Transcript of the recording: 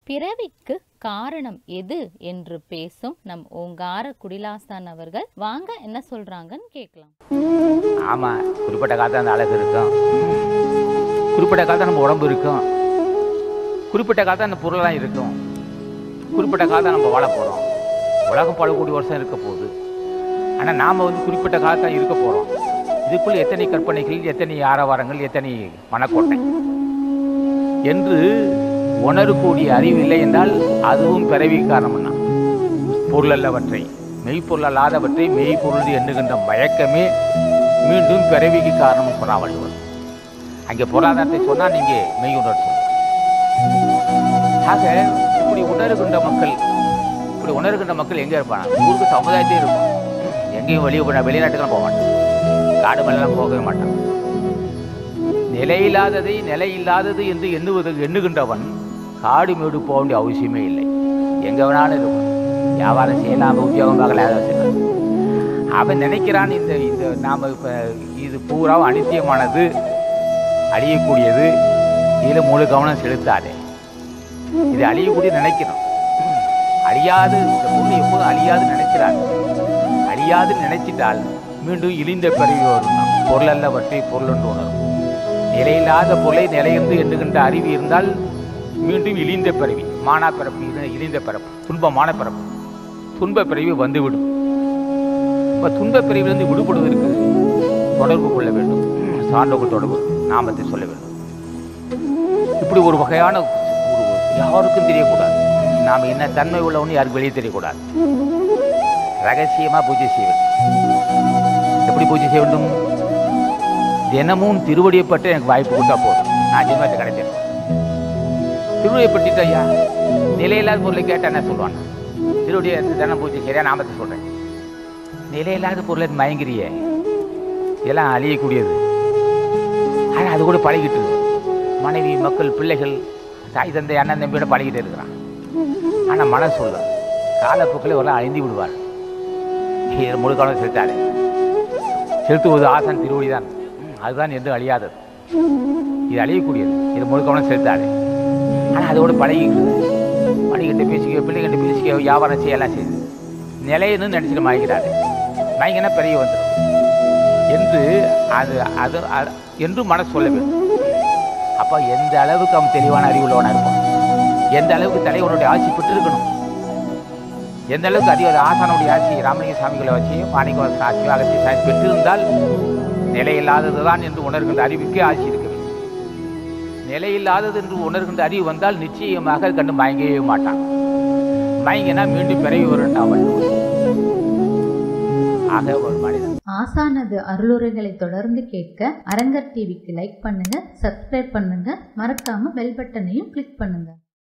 பிறவிக்கு காரணம் எது என்று பேசும் நம் ஓங்கார குடிலாசான் அவர்கள் வாங்க என்ன சொல்றாங்கன்னு கேட்கலாம் ஆமாம் குறிப்பிட்ட காலத்தில் அந்த அழகு இருக்கும் குறிப்பிட்ட காலத்தில் நம்ம உடம்பு இருக்கும் குறிப்பிட்ட காலத்தில் அந்த பொருளெல்லாம் இருக்கும் குறிப்பிட்ட காலத்தில் நம்ம வாழ போகிறோம் உலகம் பல கோடி வருஷம் இருக்க போகுது ஆனால் நாம் வந்து குறிப்பிட்ட காலத்தில் இருக்க போகிறோம் இதுக்குள்ள எத்தனை கற்பனைகள் எத்தனை ஆரவாரங்கள் எத்தனை மனக்கோட்டை என்று உணரக்கூடிய அறிவு இல்லை என்றால் அதுவும் பிறவி காரணம்னா பொருளல்லவற்றை மெய்ப்பொருள் அல்லாதவற்றை மெய்ப்பொருள் எண்ணுகின்ற மயக்கமே மீண்டும் பிறவிக்கு காரணம் சொன்னா வள்ளுவர் அங்கே பொருளாதாரத்தை சொன்னால் நீங்கள் மெய் உணர்த்தும் ஆக இப்படி உணர்கின்ற மக்கள் இப்படி உணர்கின்ற மக்கள் எங்கே இருப்பாங்க ஊருக்கு சமுதாயத்தே இருக்கும் எங்கேயும் வெளியே போன வெளிநாட்டுக்கெல்லாம் போக மாட்டான் காடு மேலாம் போகவே மாட்டான் நிலையில்லாததை நிலையில்லாதது என்று எண்ணுவது எண்ணுகின்றவன் காடு மேடு போக வேண்டிய அவசியமே இல்லை எங்கே வேணாலும் இருக்கும் வியாபாரம் செய்யலாம் உத்தியோகம் பார்க்கலாம் ஏதாவது செய்யலாம் அவன் நினைக்கிறான் இந்த இந்த நாம் இப்போ இது பூரா அனித்தியமானது அழியக்கூடியது இதில் முழு கவனம் செலுத்தாதே இது அழியக்கூடிய நினைக்கணும் அழியாது இந்த பொருள் எப்போதும் அழியாது நினைக்கிறார் அழியாது நினைச்சிட்டால் மீண்டும் இழிந்த பிறவி வரும் நாம் பொருள் அல்ல வற்றி பொருள் என்று உணரும் நிலையில்லாத பொருளை நிலையிருந்து எண்ணுகின்ற அறிவு இருந்தால் மீண்டும் இழிந்த பிறவி மானா பிறப்பு இது இழிந்த பிறப்பு துன்பமான பிறப்பு துன்ப பிறவி வந்துவிடும் இப்போ துன்ப பிரிவிலிருந்து விடுபடுவதற்கு தொடர்பு கொள்ள வேண்டும் சான்றோக்கு தொடர்பு நாமத்தை சொல்ல வேண்டும் இப்படி ஒரு வகையான ஒரு யாருக்கும் தெரியக்கூடாது நாம் என்ன தன்மை உள்ளவன்னு யாருக்கு வெளியே தெரியக்கூடாது ரகசியமாக பூஜை செய்ய வேண்டும் எப்படி பூஜை செய்ய வேண்டும் தினமும் திருவடியப்பட்டு எனக்கு வாய்ப்பு கொடுத்தா போதும் நான் ஜென்மத்தை கிடைச்சேன் திருவடியப்பட்டு ஐயா நிலையில்லாத பொருளை கேட்டால் என்ன சொல்லுவான் திருவடியை தினம் பூஜை சரியா நாமத்தை சொல்கிறேன் நிலையில்லாத பொருளை மயங்கிறியே இதெல்லாம் அழியக்கூடியது ஆனால் அது கூட பழகிட்டு இருக்கு மனைவி மக்கள் பிள்ளைகள் தாய் தந்தை அண்ணன் தம்பியோட பழகிட்டு இருக்கிறான் ஆனால் மனசு சொல்ல காலப்போக்கில் ஒரு அழிந்து விடுவார் இது முழு காலம் செலுத்தாரு செலுத்துவது ஆசான் திருவடி தான் அதுதான் என்று அழியாதது இது அழியக்கூடியது இது முழு கவனம் செலுத்தாரு ஆனால் அதோட பழகிக்கிட்டு பழகிட்டு பேசிக்க பிள்ளைகிட்ட பேசிக்க வியாபாரம் செய்ய எல்லாம் செய்யுது நிலையன்னு நினச்சிட்டு மயக்கிறாரு மயங்கினா பெரிய வந்துடும் என்று அது அது அது- என்று மனசு சொல்ல வேண்டும் அப்போ எந்த அளவுக்கு அவன் தெளிவான அறிவுள்ளவனாக இருப்பான் எந்த அளவுக்கு தலைவனுடைய ஆட்சி பெற்றிருக்கணும் எந்த அளவுக்கு அதிக ஆசானுடைய ஆட்சி ராமலிங்க சாமிகளை வச்சு மாணிக்க ஆட்சி அகத்தி சாட்சி பெற்றிருந்தால் நிலையில்லாதது தான் என்று உணர்கின்ற அறிவுக்கே ஆட்சி இருக்க வேண்டும் நிலையில்லாதது என்று உணர்கின்ற அறிவு வந்தால் நிச்சயமாக அது கண்டு மயங்கவே மாட்டான் மயங்கினா மீண்டும் பிறவி வரும் அவன் ஆக ஒரு மனிதன் ஆசானது அருளுரைகளை தொடர்ந்து கேட்க அரங்கர் டிவிக்கு லைக் பண்ணுங்க சப்ஸ்கிரைப் பண்ணுங்க மறக்காம பெல் பட்டனையும் கிளிக் பண்ணுங்க